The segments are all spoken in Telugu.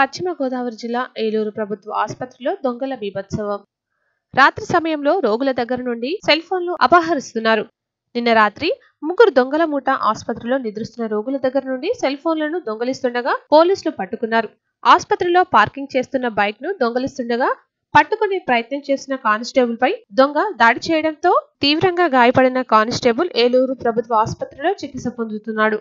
పశ్చిమ గోదావరి జిల్లా ఏలూరు ప్రభుత్వ ఆసుపత్రిలో దొంగల బీభత్సవం రాత్రి సమయంలో రోగుల దగ్గర నుండి సెల్ ఫోన్లు అపహరిస్తున్నారు నిన్న రాత్రి ముగ్గురు దొంగల మూట ఆసుపత్రిలో నిద్రిస్తున్న రోగుల దగ్గర నుండి సెల్ ఫోన్లను దొంగలిస్తుండగా పోలీసులు పట్టుకున్నారు ఆసుపత్రిలో పార్కింగ్ చేస్తున్న బైక్ ను దొంగలిస్తుండగా పట్టుకునే ప్రయత్నం చేసిన కానిస్టేబుల్ పై దొంగ దాడి చేయడంతో తీవ్రంగా గాయపడిన కానిస్టేబుల్ ఏలూరు ప్రభుత్వ ఆసుపత్రిలో చికిత్స పొందుతున్నాడు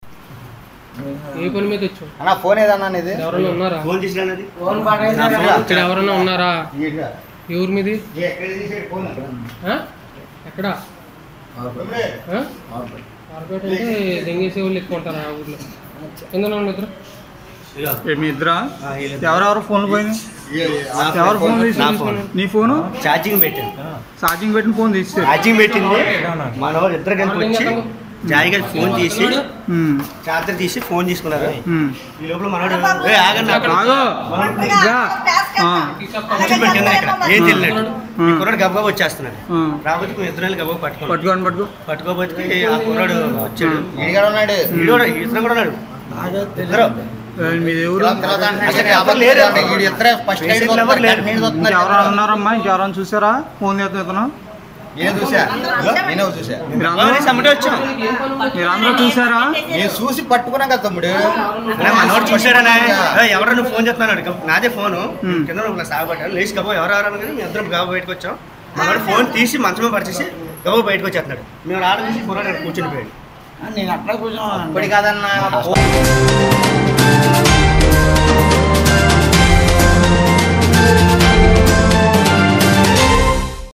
ఏ పని మీద వచ్చావు అన్న ఫోన్ ఏదన్నా ఇది ఎవరైనా ఉన్నారా ఫోన్ తీసుకురానది ఇక్కడ ఎవరైనా ఉన్నారా ఎవరి మీది ఆ? ఎక్కడ ఆ? కార్పొరేట్ అంటే దెంగేసే వాళ్ళు ఎక్కువ ఉంటారా ఆ ఊర్లో కింద ఉన్న ఇద్దరు ఇదిగో. మీ ఇద్దరా ఆ, వీళ్ళ- ఎవరెవరు ఫోన్లు పోయినాయి నా ఎవరు ఫోన్ నా తీసి ఫోన్ నీ ఫోను ఛార్జింగ్ పెట్టాను ఛార్జింగ్ పెట్టిన ఫోన్ తీస్తే ఛార్జింగ్ పెట్టింది మన వాళ్ళు ఇద్దరు కలిపి వచ్చి జాయిగా ఫోన్ తీసి చార్జర్ తీసి ఫోన్ తీసుకున్నారు ఈ లోపల మనోడు "ఏయ్, ఆగండి అక్కడ ఆగో రా. ఆ, కూర్చొని పెట్టాను ఇక్కడ ఏం తెలియదు ఈ కుర్రాడు గబగబా వచ్చేస్తున్నాడు ఆ. రాకపోతే మేము ఇద్దరు గబగబా పట్టుకున్నాం పట్టుకోండి పట్టుకో పట్టుకోబోతే ఆ కుర్రాడు వచ్చాడు ఈడిగాడు ఉన్నాడు వీడు కూడా ఇతను కూడా ఉన్నాడు ఇద్దరు ఏ, మీది ఎవరు తర్వాత అంటే అసలు ఎవరు ఎవరు లేరు లేరు. వీడి ఇద్దరే ఫస్ట్ టైం పేషెంట్లు ఎవరు లేరు. ఇంకెవరైనా ఉన్నారమ్మా ఇంకెవరైనా చూసారా ఫోన్ చేస్తున్నా ఇతను నేను చూసా నేను చూసా మీరందరూ సమ్మటే వచ్చాం మీరందరూ చూసారా నేను చూసి పట్టుకున్నాం కదా తమ్ముడు అలా మనోడు చూశాడనే ఎవరు నువ్వు ఫోన్ చేస్తున్నాడు నాదే ఫోను కింద నువ్వు సాగబడ్డాను లేచి గబో ఎవరు ఎవరు అనగానే మేము ఇద్దరం గబో బయటకు వచ్చాం మనోడు ఫోన్ తీసి మంచమే పరిచేసి గబో బయటకు వచ్చేస్తున్నాడు మేము ఆడ తీసి కుర్రాడు అక్కడ కూర్చుని పోయాడు ఇప్పుడు కాదన్నా